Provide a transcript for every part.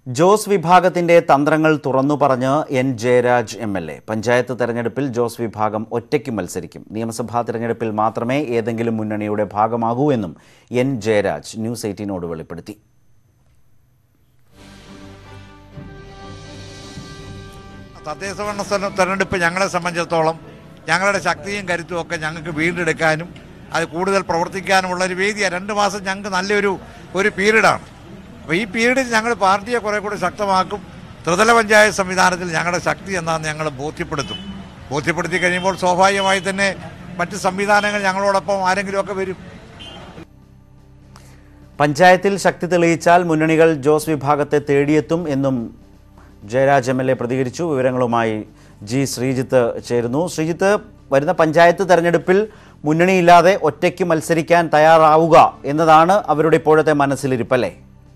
ജോസ് വിഭാഗത്തിന്റെ തന്ത്രങ്ങൾ തുറന്നു പറഞ്ഞ് N Jayaraj M L A panchayat തെരഞ്ഞെടുപ്പിൽ ജോസ് വിഭാഗം ഒറ്റയ്ക്ക് മത്സരിക്കും നിയമസഭാ തെരഞ്ഞെടുപ്പിൽ മാത്രമേ ഏതെങ്കിലും മുന്നണിയുടെ ഭാഗമാകൂ എന്നും എൻ ജയരാജ് ന്യൂസ് എയ്റ്റീനോട് വെളിപ്പെടുത്തി തദ്ദേശ ഭരണ സ്ഥല തെരഞ്ഞെടുപ്പ് ഞങ്ങളെ സംബന്ധിച്ചിടത്തോളം ഞങ്ങളുടെ ശക്തിയും കരുത്തും ഒക്കെ ഞങ്ങൾക്ക് വീണ്ടെടുക്കാനും അത് കൂടുതൽ പ്രവർത്തിക്കാനുമുള്ള ഒരു വേദിയാണ് രണ്ട് മാസം ഞങ്ങൾക്ക് നല്ലൊരു ഒരു പീരീഡാണ് അപ്പോൾ ഈ പീരീഡിൽ ഞങ്ങൾ പാർട്ടിയെ കുറെ കൂടി ശക്തമാക്കും ത്രിതല പഞ്ചായത്ത് സംവിധാനത്തിൽ ഞങ്ങളുടെ ശക്തി എന്താണെന്ന് ഞങ്ങൾ ബോധ്യപ്പെടുത്തും ബോധ്യപ്പെടുത്തി കഴിയുമ്പോൾ സ്വാഭാവികമായി തന്നെ മറ്റ് സംവിധാനങ്ങൾ ഞങ്ങളോടൊപ്പം ആരെങ്കിലുമൊക്കെ വരും പഞ്ചായത്തിൽ ശക്തി തെളിയിച്ചാൽ മുന്നണികൾ ജോസ് വിഭാഗത്തെ തേടിയെത്തും എന്നും ജയരാജ് എം എൽ എ പ്രതികരിച്ചു വിവരങ്ങളുമായി ജി ശ്രീജിത്ത് ചേരുന്നു ശ്രീജിത്ത് വരുന്ന പഞ്ചായത്ത് തെരഞ്ഞെടുപ്പിൽ മുന്നണിയില്ലാതെ ഒറ്റയ്ക്ക് മത്സരിക്കാൻ തയ്യാറാവുക എന്നതാണ് അവരുടെ ഇപ്പോഴത്തെ മനസ്സിലിരിപ്പല്ലേ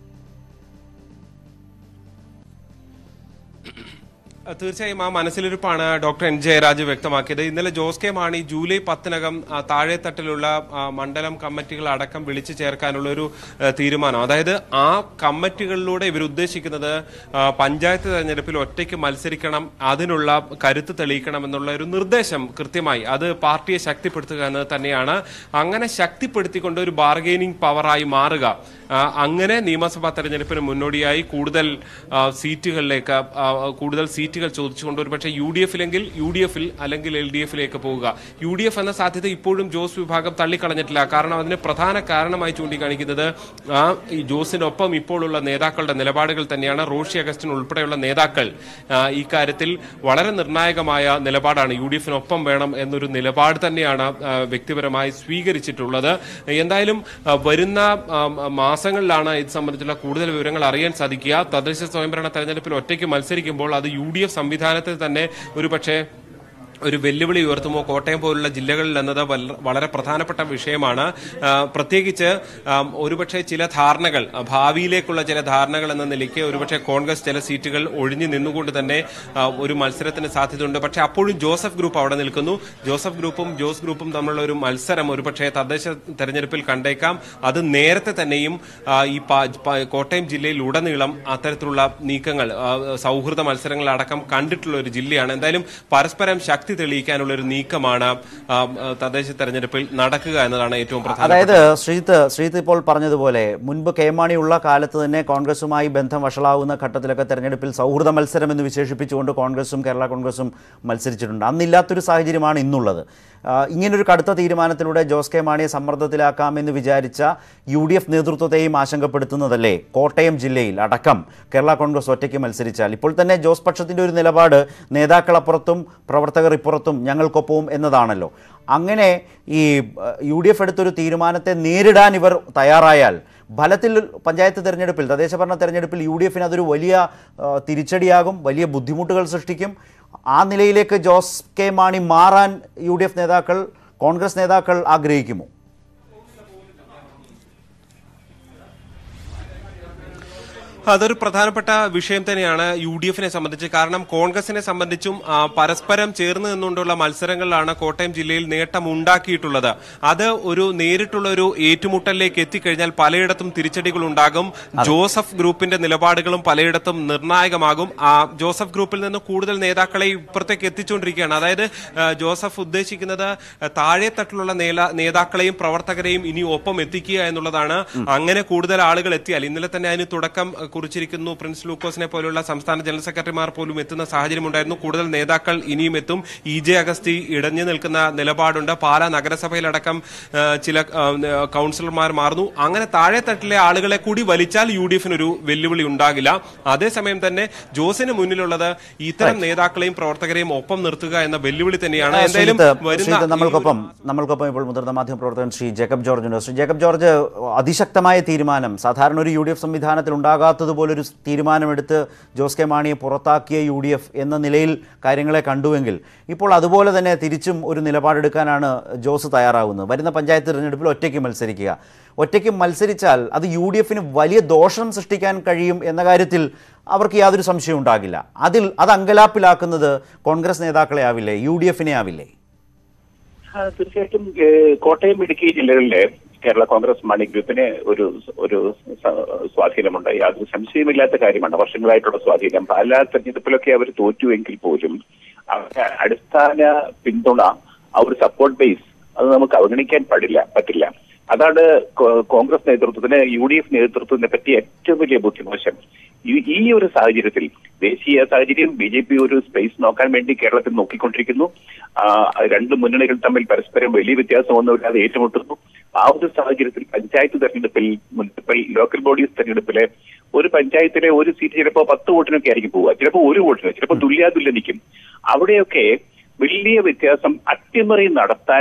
തീർച്ചയായും ആ മനസ്സിലിരിപ്പാണ് ഡോക്ടർ എൻ ജയരാജ് വ്യക്തമാക്കിയത് ഇന്നലെ ജോസ് കെ മാണി ജൂലൈ പത്തിനകം ആ, താഴെത്തട്ടിലുള്ള ആ, മണ്ഡലം കമ്മിറ്റികൾ അടക്കം വിളിച്ചു ചേർക്കാനുള്ള ഒരു ആ, തീരുമാനം അതായത് ആ കമ്മിറ്റികളിലൂടെ ഇവർ ഉദ്ദേശിക്കുന്നത് ആ, പഞ്ചായത്ത് തെരഞ്ഞെടുപ്പിൽ ഒറ്റയ്ക്ക് മത്സരിക്കണം അതിനുള്ള കരുത്ത് തെളിയിക്കണം എന്നുള്ള ഒരു നിർദ്ദേശം കൃത്യമായി അത് പാർട്ടിയെ ശക്തിപ്പെടുത്തുക എന്നത് തന്നെയാണ് അങ്ങനെ ശക്തിപ്പെടുത്തിക്കൊണ്ട് ഒരു ബാർഗെയിനിങ് പവറായി മാറുക ആ, അങ്ങനെ നിയമസഭാ തെരഞ്ഞെടുപ്പിന് മുന്നോടിയായി കൂടുതൽ ആ, സീറ്റുകളിലേക്ക് ആ, കൂടുതൽ സീറ്റുകൾ ചോദിച്ചുകൊണ്ട് ഒരുപക്ഷെ യു ഡി എഫിലെങ്കിൽ യു ഡി എഫിൽ അല്ലെങ്കിൽ എൽ ഡി എഫിലേക്ക് പോവുക യു ഡി എഫ് എന്ന സാധ്യത ഇപ്പോഴും ജോസ് വിഭാഗം തള്ളിക്കളഞ്ഞിട്ടില്ല കാരണം അതിന് പ്രധാന കാരണമായി ചൂണ്ടിക്കാണിക്കുന്നത് ആ ഈ ജോസിനൊപ്പം ഇപ്പോഴുള്ള നേതാക്കളുടെ നിലപാടുകൾ തന്നെയാണ് റോഷി അഗസ്റ്റിൻ ഉൾപ്പെടെയുള്ള നേതാക്കൾ ആ, ഇക്കാര്യത്തിൽ വളരെ നിർണായകമായ നിലപാടാണ് യു ഡി എഫിനൊപ്പം വേണം എന്നൊരു നിലപാട് തന്നെയാണ് ആ, വ്യക്തിപരമായി സ്വീകരിച്ചിട്ടുള്ളത് എന്തായാലും ആ, വരുന്ന ആ, മാസങ്ങളിലാണ് ഇത് സംബന്ധിച്ചുള്ള കൂടുതൽ വിവരങ്ങൾ അറിയാൻ സാധിക്കുക തദ്ദേശ സ്വയംഭരണ തെരഞ്ഞെടുപ്പിൽ ഒറ്റയ്ക്ക് മത്സരിക്കുമ്പോൾ അത് യു ഡി എഫ് സംവിധാനത്തിൽ തന്നെ ഒരുപക്ഷെ ഒരു വെല്ലുവിളി ഉയർത്തുമോ കോട്ടയം പോലുള്ള ജില്ലകളിൽ എന്നത് വല്ല- വളരെ പ്രധാനപ്പെട്ട വിഷയമാണ് ആ, പ്രത്യേകിച്ച് ആ, ഒരുപക്ഷെ ചില ധാരണകൾ ആ, ഭാവിയിലേക്കുള്ള ചില ധാരണകൾ എന്ന നിലയ്ക്ക് ഒരുപക്ഷെ കോൺഗ്രസ് ചില സീറ്റുകൾ ഒഴിഞ്ഞു നിന്നുകൊണ്ട് തന്നെ ആ, ഒരു മത്സരത്തിന് സാധ്യതയുണ്ട് പക്ഷേ അപ്പോഴും ജോസഫ് ഗ്രൂപ്പ് അവിടെ നിൽക്കുന്നു ജോസഫ് ഗ്രൂപ്പും ജോസ് ഗ്രൂപ്പും തമ്മിലുള്ള ഒരു മത്സരം ഒരുപക്ഷെ തദ്ദേശ തെരഞ്ഞെടുപ്പിൽ കണ്ടേക്കാം അത് നേരത്തെ തന്നെയും ആ, ഈ പാ- പ- കോട്ടയം ജില്ലയിൽ ഉടനീളം അത്തരത്തിലുള്ള നീക്കങ്ങൾ ആ, സൗഹൃദ മത്സരങ്ങൾ അടക്കം കണ്ടിട്ടുള്ള ഒരു ജില്ലയാണ് എന്തായാലും പരസ്പരം ശക്തി തെളിയിക്കാനുള്ള ഒരു നീക്കമാണ് ആ, ആ, തദ്ദേശ തെരഞ്ഞെടുപ്പിൽ നടക്കുക എന്നതാണ് ഏറ്റവും പ്രധാനം അതായത് ശ്രീജിത്ത് ശ്രീജിത്ത് ഇപ്പോൾ പറഞ്ഞതുപോലെ മുൻപ് കെ മാണി ഉള്ള കാലത്ത് തന്നെ കോൺഗ്രസുമായി ബന്ധം വഷളാവുന്ന ഘട്ടത്തിലൊക്കെ തെരഞ്ഞെടുപ്പിൽ സൗഹൃദ മത്സരം എന്ന് വിശേഷിപ്പിച്ചുകൊണ്ട് കോൺഗ്രസും കേരള കോൺഗ്രസും മത്സരിച്ചിട്ടുണ്ട് അന്നില്ലാത്തൊരു സാഹചര്യമാണ് ഇന്നുള്ളത് ആ, ഇങ്ങനൊരു കടുത്ത തീരുമാനത്തിലൂടെ ജോസ് കെ മാണിയെ സമ്മർദ്ദത്തിലാക്കാമെന്ന് വിചാരിച്ച യു ഡി എഫ് നേതൃത്വത്തെയും ആശങ്കപ്പെടുത്തുന്നതല്ലേ കോട്ടയം ജില്ലയിൽ അടക്കം കേരള കോൺഗ്രസ് ഒറ്റയ്ക്ക് മത്സരിച്ചാൽ ഇപ്പോൾ തന്നെ ജോസ് പക്ഷത്തിൻ്റെ ഒരു നിലപാട് നേതാക്കളപ്പുറത്തും പ്രവർത്തകർ ഇപ്പുറത്തും ഞങ്ങൾക്കൊപ്പവും എന്നതാണല്ലോ അങ്ങനെ ഈ യു ഡി എഫ് എടുത്തൊരു തീരുമാനത്തെ നേരിടാൻ ഇവർ തയ്യാറായാൽ ഫലത്തിൽ പഞ്ചായത്ത് തെരഞ്ഞെടുപ്പിൽ തദ്ദേശഭരണ തെരഞ്ഞെടുപ്പിൽ യു ഡി എഫിന് അതൊരു വലിയ ആ, തിരിച്ചടിയാകും വലിയ ബുദ്ധിമുട്ടുകൾ സൃഷ്ടിക്കും ആ നിലയിലേക്ക് ജോസ് കെ മാണി മാറാൻ യു ഡി എഫ് നേതാക്കൾ കോൺഗ്രസ് നേതാക്കൾ ആഗ്രഹിക്കുമോ അതൊരു പ്രധാനപ്പെട്ട വിഷയം തന്നെയാണ് യു ഡി എഫിനെ സംബന്ധിച്ച് കാരണം കോൺഗ്രസിനെ സംബന്ധിച്ചും ആ, പരസ്പരം ചേർന്ന് നിന്നുകൊണ്ടുള്ള മത്സരങ്ങളിലാണ് കോട്ടയം ജില്ലയിൽ നേട്ടം ഉണ്ടാക്കിയിട്ടുള്ളത് അത് ഒരു നേരിട്ടുള്ള ഒരു ഏറ്റുമുട്ടലിലേക്ക് എത്തിക്കഴിഞ്ഞാൽ പലയിടത്തും തിരിച്ചടികൾ ഉണ്ടാകും ജോസഫ് ഗ്രൂപ്പിന്റെ നിലപാടുകളും പലയിടത്തും നിർണായകമാകും ആ ജോസഫ് ഗ്രൂപ്പിൽ നിന്ന് കൂടുതൽ നേതാക്കളെ ഇപ്പുറത്തേക്ക് എത്തിച്ചുകൊണ്ടിരിക്കുകയാണ് അതായത് ആ, ജോസഫ് ഉദ്ദേശിക്കുന്നത് താഴെത്തട്ടിലുള്ള നേല- നേതാക്കളെയും പ്രവർത്തകരെയും ഇനി ഒപ്പം എത്തിക്കുക എന്നുള്ളതാണ് അങ്ങനെ കൂടുതൽ ആളുകൾ എത്തിയാൽ ഇന്നലെ തന്നെ അതിന് തുടക്കം അഹ്, കുറിച്ചിരിക്കുന്നു പ്രിൻസ് ലൂക്കോസിനെ പോലുള്ള സംസ്ഥാന ജനറൽ സെക്രട്ടറിമാർ പോലും എത്തുന്ന സാഹചര്യം ഉണ്ടായിരുന്നു കൂടുതൽ നേതാക്കൾ ഇനിയും എത്തും ഇ ജെ അഗസ്തി ഇടഞ്ഞു നിൽക്കുന്ന നിലപാടുണ്ട് പാലാ നഗരസഭയിലടക്കം ആ, ചില ആ, ആ, കൗൺസിലർമാർ മാറുന്നു അങ്ങനെ താഴെത്തട്ടിലെ ആളുകളെ കൂടി വലിച്ചാൽ യു ഡി എഫിന് ഒരു വെല്ലുവിളി ഉണ്ടാകില്ല അതേസമയം തന്നെ ജോസിന് മുന്നിലുള്ളത് ഇത്തരം നേതാക്കളെയും പ്രവർത്തകരെയും ഒപ്പം നിർത്തുക എന്ന വെല്ലുവിളി തന്നെയാണ് എന്തായാലും ശ്രീജിത്ത്, ശ്രീജിത്ത് വരുന്ന ഈ ഒരു- നമ്മൾക്കൊപ്പം നമ്മൾക്കൊപ്പം ഇപ്പോൾ മുതിർന്ന മാധ്യമപ്രവർത്തകൻ ശ്രീ ജേക്കബ് ജോർജ് ഉണ്ട് ശ്രീ ജേക്കബ് ജോർജ് അതിശക്തമായ തീരുമാനം സാധാരണ ഒരു യു ഡി എഫ് സംവിധാനത്തിൽ ഉണ്ടാകാത്തതുപോലൊരു തീരുമാനമെടുത്ത് ജോസ് കെ മാണിയെ പുറത്താക്കിയ യു ഡി എഫ് എന്ന നിലയിൽ കാര്യങ്ങളെ കണ്ടുവെങ്കിൽ ഇപ്പോൾ അതുപോലെ തന്നെ തിരിച്ചും ഒരു നിലപാടെടുക്കാനാണ് ജോസ് തയ്യാറാകുന്നത് വരുന്ന പഞ്ചായത്ത് തിരഞ്ഞെടുപ്പിൽ ഒറ്റയ്ക്ക് മത്സരിക്കുക ഒറ്റയ്ക്ക് മത്സരിച്ചാൽ അത് യു ഡി എഫിന് വലിയ ദോഷം സൃഷ്ടിക്കാൻ കഴിയും എന്ന കാര്യത്തിൽ അവർക്ക് യാതൊരു സംശയവും ഉണ്ടാകില്ല അതിൽ അത് അങ്കലാപ്പിലാക്കുന്നത് കോൺഗ്രസ് നേതാക്കളെ ആവില്ലേ യു ഡി എഫിനെ ആവില്ലേ ആ, തീർച്ചയായിട്ടും ഏഹ്, കോട്ടയം ഇടുക്കി ജില്ലകളിലെ കേരള കോൺഗ്രസ് മണി ഗ്രൂപ്പിന് ഒരു ഒരു സ- സ്വാധീനമുണ്ട് യാതൊരു സംശയമില്ലാത്ത കാര്യമാണ് വർഷങ്ങളായിട്ടുള്ള സ്വാധീനം പാലാ തെരഞ്ഞെടുപ്പിലൊക്കെ അവർ തോറ്റുവെങ്കിൽ പോലും അവരുടെ അടിസ്ഥാന പിന്തുണ ആ ഒരു സപ്പോർട്ട് ബേസ് അത് നമുക്ക് അവഗണിക്കാൻ പാടില്ല പറ്റില്ല അതാണ് കോ- കോൺഗ്രസ് നേതൃത്വത്തിന് യു ഡി എഫ് നേതൃത്വത്തിനെ പറ്റി ഏറ്റവും വലിയ ബുദ്ധിമോശം ഈ- ഈ ഒരു സാഹചര്യത്തിൽ ദേശീയ സാഹചര്യം ബി ജെ പി ഒരു സ്പേസ് നോക്കാൻ വേണ്ടി കേരളത്തിൽ നോക്കിക്കൊണ്ടിരിക്കുന്നു ആ, രണ്ട് മുന്നണികൾ തമ്മിൽ പരസ്പരം വലിയ വ്യത്യാസമൊന്നുമില്ലാതെ ഏറ്റുമുട്ടുന്നു ആ ഒരു സാഹചര്യത്തിൽ പഞ്ചായത്ത് തെരഞ്ഞെടുപ്പിൽ മുനിസിപ്പൽ ലോക്കൽ ബോഡീസ് തെരഞ്ഞെടുപ്പിലെ ഒരു പഞ്ചായത്തിലെ ഒരു സീറ്റ് ചിലപ്പോൾ പത്ത് വോട്ടിനൊക്കെ ആയിരിക്കും പോവുക ചിലപ്പോൾ ഒരു വോട്ടിന് ചിലപ്പോൾ തുല്യാതുല്യ നിൽക്കും അവിടെയൊക്കെ വലിയ വ്യത്യാസം അട്ടിമറി നടത്താൻ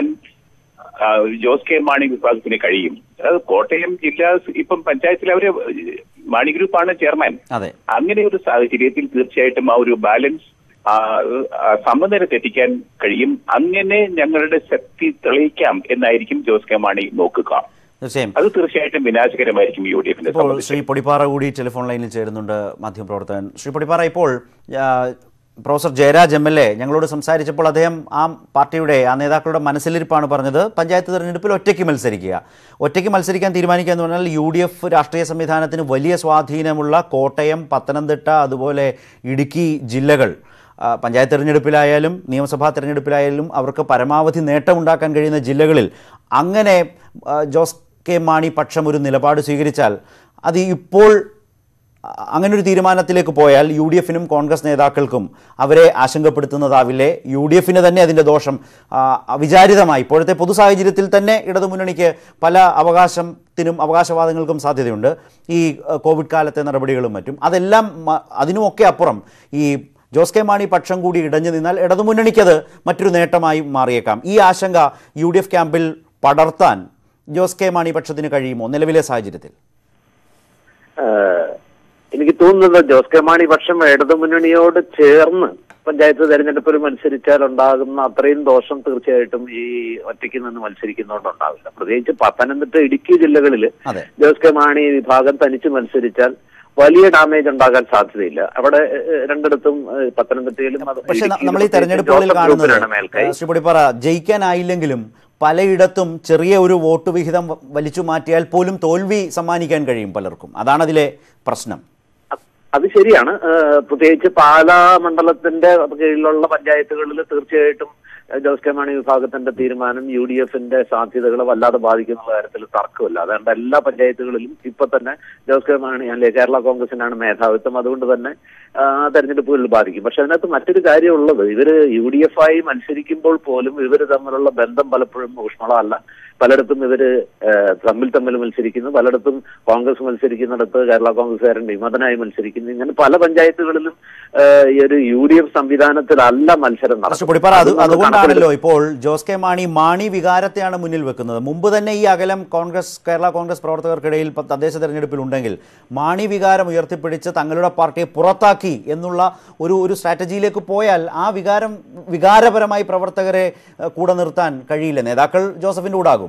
ആ, ജോസ് കെ മാണി വിഭാഗത്തിന് കഴിയും അത് കോട്ടയം ജില്ലാ ഇപ്പം പഞ്ചായത്തിൽ അവര് മാണി ഗ്രൂപ്പാണ് ചെയർമാൻ അതെ അങ്ങനെ ഒരു സാഹചര്യത്തിൽ തീർച്ചയായിട്ടും ആ ഒരു ബാലൻസ് ആ, ആ, സമനില തെറ്റിക്കാൻ കഴിയും അങ്ങനെ ഞങ്ങളുടെ ശക്തി തെളിയിക്കാം എന്നായിരിക്കും ജോസ് കെ മാണി നോക്കുക തീർച്ചയായും അത് തീർച്ചയായിട്ടും വിനാശകരമായിരിക്കും യു ഡി എഫിനെ ഇപ്പോൾ സംബന്ധിച്ച് ശ്രീ പൊടിപ്പാറ കൂടി ടെലിഫോൺ ലൈനിൽ ചേരുന്നുണ്ട് മാധ്യമപ്രവർത്തകൻ ശ്രീ പൊടിപ്പാറ ഇപ്പോൾ ആ, professor Jayaraj M L A ഞങ്ങളോട് സംസാരിച്ചപ്പോൾ അദ്ദേഹം ആ പാർട്ടിയുടെ ആ നേതാക്കളുടെ മനസ്സിലിരിപ്പാണ് പറഞ്ഞത് പഞ്ചായത്ത് തെരഞ്ഞെടുപ്പിൽ ഒറ്റയ്ക്ക് മത്സരിക്കുക ഒറ്റയ്ക്ക് മത്സരിക്കാൻ തീരുമാനിക്കുക എന്ന് പറഞ്ഞാൽ യു ഡി എഫ് രാഷ്ട്രീയ സംവിധാനത്തിന് വലിയ സ്വാധീനമുള്ള കോട്ടയം പത്തനംതിട്ട അതുപോലെ ഇടുക്കി ജില്ലകൾ ആ, പഞ്ചായത്ത് തെരഞ്ഞെടുപ്പിലായാലും നിയമസഭാ തെരഞ്ഞെടുപ്പിലായാലും അവർക്ക് പരമാവധി നേട്ടമുണ്ടാക്കാൻ കഴിയുന്ന ജില്ലകളിൽ അങ്ങനെ ആ, ജോസ് കെ മാണി പക്ഷം ഒരു നിലപാട് സ്വീകരിച്ചാൽ അത് ഇപ്പോൾ അ- അങ്ങനെ ഒരു തീരുമാനത്തിലേക്ക് പോയാൽ യു ഡി എഫിനും കോൺഗ്രസ് നേതാക്കൾക്കും അവരെ ആശങ്കപ്പെടുത്തുന്നതാവില്ലേ യു ഡി എഫിന് തന്നെ അതിൻ്റെ ദോഷം ആ, അവിചാരിതമായി ഇപ്പോഴത്തെ പൊതു സാഹചര്യത്തിൽ തന്നെ ഇടതുമുന്നണിക്ക് പല അവകാശത്തിനും അവകാശവാദങ്ങൾക്കും സാധ്യതയുണ്ട് ഈ അ, കോവിഡ് കാലത്തെ നടപടികളും മറ്റും അതെല്ലാം മ- അതിനുമൊക്കെ അപ്പുറം ഈ ജോസ് കെ മാണി പക്ഷം കൂടി ഇടഞ്ഞു നിന്നാൽ ഇടതുമുന്നണിക്കത് മറ്റൊരു നേട്ടമായി മാറിയേക്കാം ഈ ആശങ്ക യു ഡി എഫ് ക്യാമ്പിൽ പടർത്താൻ ജോസ് കെ മാണി പക്ഷത്തിന് കഴിയുമോ നിലവിലെ സാഹചര്യത്തിൽ ഏഹ് എനിക്ക് തോന്നുന്നത് ജോസ് കെ മാണി പക്ഷം ഇടതുമുന്നണിയോട് ചേർന്ന് പഞ്ചായത്ത് തെരഞ്ഞെടുപ്പിൽ മത്സരിച്ചാൽ ഉണ്ടാകുന്ന അത്രയും ദോഷം തീർച്ചയായിട്ടും ഈ ഒറ്റയ്ക്ക് നിന്ന് മത്സരിക്കുന്നതുകൊണ്ട് ഉണ്ടാവില്ല പ്രത്യേകിച്ച് പത്തനംതിട്ട ഇടുക്കി ജില്ലകളിൽ അതെ ജോസ് കെ മാണി വിഭാഗം തനിച്ച് മത്സരിച്ചാൽ വലിയ ഡാമേജ് ഉണ്ടാകാൻ സാധ്യതയില്ല അവിടെ ഏഹ്, രണ്ടിടത്തും ഏഹ്, പത്തനംതിട്ടയിലും അത് പക്ഷേ ന- ഇടുക്കിയിലും നമ്മൾ ഈ പ്രത്യേകിച്ച് തെരഞ്ഞെടുപ്പുകളിൽ ജോസഫ് കാണുന്നത് ഗ്രൂപ്പിനാണ് മേൽക്കൈ ശ്രീ പൊടിപ്പാറ ജയിക്കാനായില്ലെങ്കിലും പലയിടത്തും ചെറിയ ഒരു വോട്ട് വിഹിതം വ- വലിച്ചു മാറ്റിയാൽ പോലും തോൽവി സമ്മാനിക്കാൻ കഴിയും പലർക്കും അതാണ് അതിലെ പ്രശ്നം അ- അത് ശരിയാണ് ഏഹ് പ്രത്യേകിച്ച് പാലാ മണ്ഡലത്തിന്റെ കീഴിലുള്ള പഞ്ചായത്തുകളിൽ തീർച്ചയായിട്ടും ഏഹ് ജോസ് കെ മാണി വിഭാഗത്തിന്റെ തീരുമാനം യു ഡി എഫിന്റെ സാധ്യതകളെ വല്ലാതെ ബാധിക്കുന്ന കാര്യത്തിൽ തർക്കമില്ല അതുകൊണ്ട് എല്ലാ പഞ്ചായത്തുകളിലും ഇപ്പൊ തന്നെ ജോസ് കെ മാണി അല്ലെ കേരള കോൺഗ്രസിനാണ് മേധാവിത്വം അതുകൊണ്ട് തന്നെ ആ, തെരഞ്ഞെടുപ്പുകളിൽ ബാധിക്കും പക്ഷെ അതിനകത്ത് മറ്റൊരു കാര്യമുള്ളത് ഇവര് യു ഡി എഫ് ആയി മത്സരിക്കുമ്പോൾ പോലും ഇവര് തമ്മിലുള്ള ബന്ധം പലപ്പോഴും ഊഷ്മളമല്ല പലയിടത്തും ഇവര് ഏഹ്, തമ്മിൽ തമ്മിൽ മത്സരിക്കുന്നു പലയിടത്തും കോൺഗ്രസ് മത്സരിക്കുന്നിടത്ത് കേരള കോൺഗ്രസ്സുകാരൻ വിമതനായി മത്സരിക്കുന്നു ഇങ്ങനെ പല പഞ്ചായത്തുകളിലും ഏഹ്, ഈ ഒരു യു ഡി എഫ് സംവിധാനത്തിലല്ല മത്സരം പക്ഷെ പൊടിപ്പാറ അത് അത് നമ്മൾ അതുകൊണ്ടാണല്ലോ ഇപ്പോൾ ജോസ് കെ മാണി മാണി വികാരത്തെയാണ് മുന്നിൽ വെക്കുന്നത് മുമ്പ് തന്നെ ഈ അകലം കോൺഗ്രസ് കേരള കോൺഗ്രസ് പ്രവർത്തകർക്കിടയിൽ പ- തദ്ദേശ തെരഞ്ഞെടുപ്പിൽ ഉണ്ടെങ്കിൽ മാണി വികാരം ഉയർത്തിപ്പിടിച്ച് തങ്ങളുടെ പാർട്ടിയെ പുറത്താക്കി എന്നുള്ള ഒരു ഒരു സ്ട്രാറ്റജിയിലേക്ക് പോയാൽ ആ വികാരം വികാരപരമായി പ്രവർത്തകരെ ഏഹ്, കൂടെ നിർത്താൻ കഴിയില്ല നേതാക്കൾ ജോസഫിന്റെ കൂടെ ആകും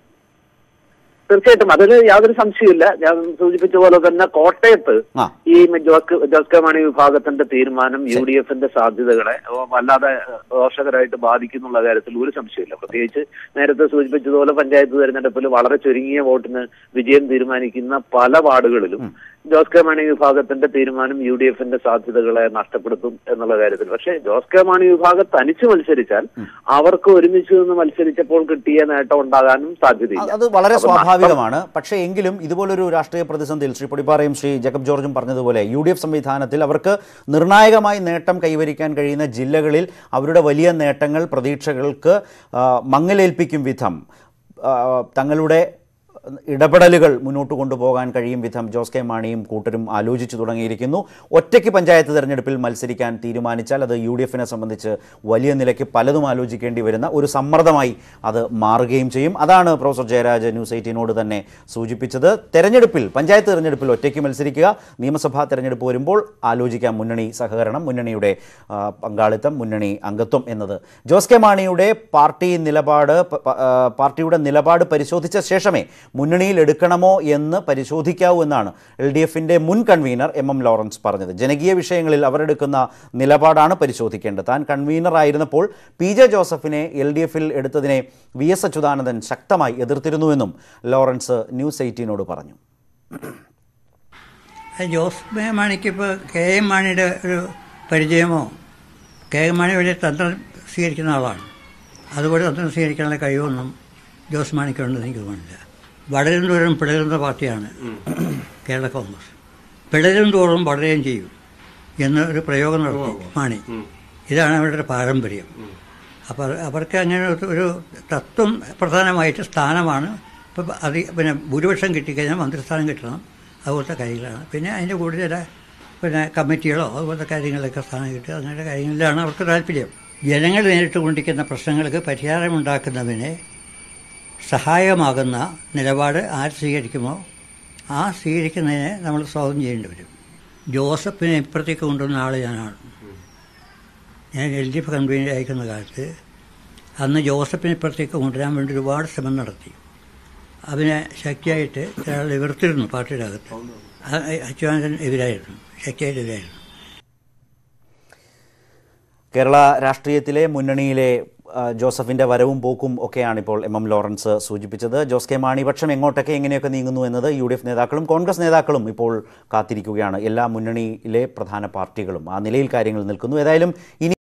തീർച്ചയായിട്ടും അതിൽ യാതൊരു സംശയമില്ല ഞാൻ സൂചിപ്പിച്ച പോലെ തന്നെ കോട്ടയത്ത് ആ. ഈ ജോസ് ജോസ് കെ മാണി വിഭാഗത്തിന്റെ തീരുമാനം യു ഡി എഫിന്റെ സാധ്യതകളെ വല്ലാതെ ദോഷകരമായിട്ട് ബാധിക്കുന്നുള്ള കാര്യത്തിൽ ഒരു സംശയമില്ല പ്രത്യേകിച്ച് നേരത്തെ സൂചിപ്പിച്ചതുപോലെ പഞ്ചായത്ത് തെരഞ്ഞെടുപ്പിൽ വളരെ ചുരുങ്ങിയ വോട്ടിന് വിജയം തീരുമാനിക്കുന്ന പല വാർഡുകളിലും ജോസ് കെ മാണി വിഭാഗത്തിന്റെ തീരുമാനം യു ഡി എഫിന്റെ സാധ്യതകളെ നഷ്ടപ്പെടുത്തും എന്നുള്ള കാര്യത്തിൽ പക്ഷേ ജോസ് കെ മാണി വിഭാഗം തനിച്ച് മത്സരിച്ചാൽ അവർക്ക് ഒരുമിച്ച് നിന്ന് മത്സരിച്ചപ്പോൾ കിട്ടിയ നേട്ടം ഉണ്ടാകാനും സാധ്യതയില്ല അത് വളരെ അപ്പൊ നഷ്ടം- സ്വാഭാവികമാണ് പക്ഷേ എങ്കിലും ഇതുപോലൊരു രാഷ്ട്രീയ പ്രതിസന്ധിയിൽ ശ്രീ പൊടിപ്പാറയും ശ്രീ ജേക്കബ് ജോർജും പറഞ്ഞതുപോലെ യു ഡി എഫ് സംവിധാനത്തിൽ അവർക്ക് നിർണായകമായി നേട്ടം കൈവരിക്കാൻ കഴിയുന്ന ജില്ലകളിൽ അവരുടെ വലിയ നേട്ടങ്ങൾ പ്രതീക്ഷകൾക്ക് ആ, മങ്ങലേൽപ്പിക്കും വിധം ആ, തങ്ങളുടെ ഇടപെടലുകൾ മുന്നോട്ട് കൊണ്ടുപോകാൻ കഴിയും വിധം ജോസ് കെ മാണിയും കൂട്ടരും ആലോചിച്ചു തുടങ്ങിയിരിക്കുന്നു ഒറ്റയ്ക്ക് പഞ്ചായത്ത് തെരഞ്ഞെടുപ്പിൽ മത്സരിക്കാൻ തീരുമാനിച്ചാൽ അത് യു ഡി എഫിനെ സംബന്ധിച്ച് വലിയ നിലയ്ക്ക് പലതും ആലോചിക്കേണ്ടി വരുന്ന ഒരു സമ്മർദ്ദമായി അത് മാറുകയും ചെയ്യും അതാണ് പ്രൊഫസർ ജയരാജ് ന്യൂസ് എയ്റ്റീനോട് തന്നെ സൂചിപ്പിച്ചത് തെരഞ്ഞെടുപ്പിൽ പഞ്ചായത്ത് തെരഞ്ഞെടുപ്പിൽ ഒറ്റയ്ക്ക് മത്സരിക്കുക നിയമസഭാ തെരഞ്ഞെടുപ്പ് വരുമ്പോൾ ആലോചിക്കാം മുന്നണി സഹകരണം മുന്നണിയുടെ ആ, പങ്കാളിത്തം മുന്നണി അംഗത്വം എന്നത് ജോസ് കെ മാണിയുടെ പാർട്ടി നിലപാട് പ- പ- ആ, പാർട്ടിയുടെ നിലപാട് പരിശോധിച്ച ശേഷമേ മുന്നണിയിൽ എടുക്കണമോ എന്ന് പരിശോധിക്കാവൂ എന്നാണ് എൽ ഡി എഫിൻ്റെ മുൻ കൺവീനർ എം എം ലോറൻസ് പറഞ്ഞത് ജനകീയ വിഷയങ്ങളിൽ അവരെടുക്കുന്ന നിലപാടാണ് പരിശോധിക്കേണ്ടത് താൻ കൺവീനർ ആയിരുന്നപ്പോൾ പി ജെ ജോസഫിനെ എൽ ഡി എഫിൽ എടുത്തതിനെ വി എസ് അച്യുതാനന്ദൻ ശക്തമായി എതിർത്തിരുന്നുവെന്നും ലോറൻസ് ന്യൂസ് എയ്റ്റീനോട് പറഞ്ഞു ജോസ് കെ മാണിക്ക് ഇപ്പോൾ കെ എം മാണിയുടെ ഒരു പരിചയമോ കെ എം മാണി വലിയ തന്ത്രം സ്വീകരിക്കുന്ന ആളാണ് അതുപോലെ തന്ത്രം സ്വീകരിക്കാനുള്ള കഴിവൊന്നും ജോസ് മാണിക്കുണ്ടെന്ന് എനിക്ക് തോന്നുന്നില്ല വളരും തോറും പിളരുന്ന പാർട്ടിയാണ് കേരള കോൺഗ്രസ് പിളരും തോറും വളരുകയും ചെയ്യും എന്ന് ഒരു പ്രയോഗം നടത്തി മാണി ഇതാണ് അവരുടെ പാരമ്പര്യം അപ്പോൾ അവർക്ക് അങ്ങനെ ഒരു- ഒരു തത്വം പ്രധാനമായിട്ട് സ്ഥാനമാണ് ഇപ്പം അതി പിന്നെ ഭൂരിപക്ഷം കിട്ടിക്കഴിഞ്ഞാൽ മന്ത്രിസ്ഥാനം കിട്ടണം അതുപോലത്തെ കാര്യങ്ങളാണ് പിന്നെ അതിൻ്റെ കൂടെ ചില പിന്നെ കമ്മിറ്റികളോ അതുപോലത്തെ കാര്യങ്ങളിലൊക്കെ സ്ഥാനം കിട്ടുക അങ്ങനത്തെ കാര്യങ്ങളിലാണ് അവർക്ക് താല്പര്യം ജനങ്ങൾ നേരിട്ട് കൊണ്ടിരിക്കുന്ന പ്രശ്നങ്ങൾക്ക് പരിഹാരമുണ്ടാക്കുന്നതിന് സഹായമാകുന്ന നിലപാട് ആര് സ്വീകരിക്കുമോ ആ സ്വീകരിക്കുന്നതിനെ നമ്മൾ സ്വാഗതം ചെയ്യേണ്ടി വരും ജോസഫിനെ ഇപ്പുറത്തേക്ക് കൊണ്ടുവന്ന ആൾ ഞാനാണ് ഞാൻ എൽ ഡി എഫ് കൺവീനർ അയക്കുന്ന കാലത്ത് അന്ന് ജോസഫിനെ ഇപ്പുറത്തേക്ക് കൊണ്ടുവരാൻ വേണ്ടി ഒരുപാട് ശ്രമം നടത്തി അതിനെ ശക്തിയായിട്ട് ഒരാൾ എതിർത്തിരുന്നു പാർട്ടിയുടെ അകത്ത് ആ- അച്യുതാനന്ദൻ എതിരായിരുന്നു ശക്തിയായിട്ട് എതിരായിരുന്നു കേരള രാഷ്ട്രീയത്തിലെ മുന്നണിയിലെ ആ, ജോസഫിന്റെ വരവും പോക്കും ഒക്കെയാണ് ഇപ്പോൾ എം എം ലോറൻസ് സൂചിപ്പിച്ചത് ജോസ് കെ മാണി പക്ഷം എങ്ങോട്ടൊക്കെ എങ്ങനെയൊക്കെ നീങ്ങുന്നു എന്നത് യു ഡി എഫ് നേതാക്കളും കോൺഗ്രസ് നേതാക്കളും ഇപ്പോൾ കാത്തിരിക്കുകയാണ് എല്ലാ മുന്നണിയിലെ പ്രധാന പാർട്ടികളും ആ നിലയിൽ കാര്യങ്ങൾ നിൽക്കുന്നു ഏതായാലും ഇനി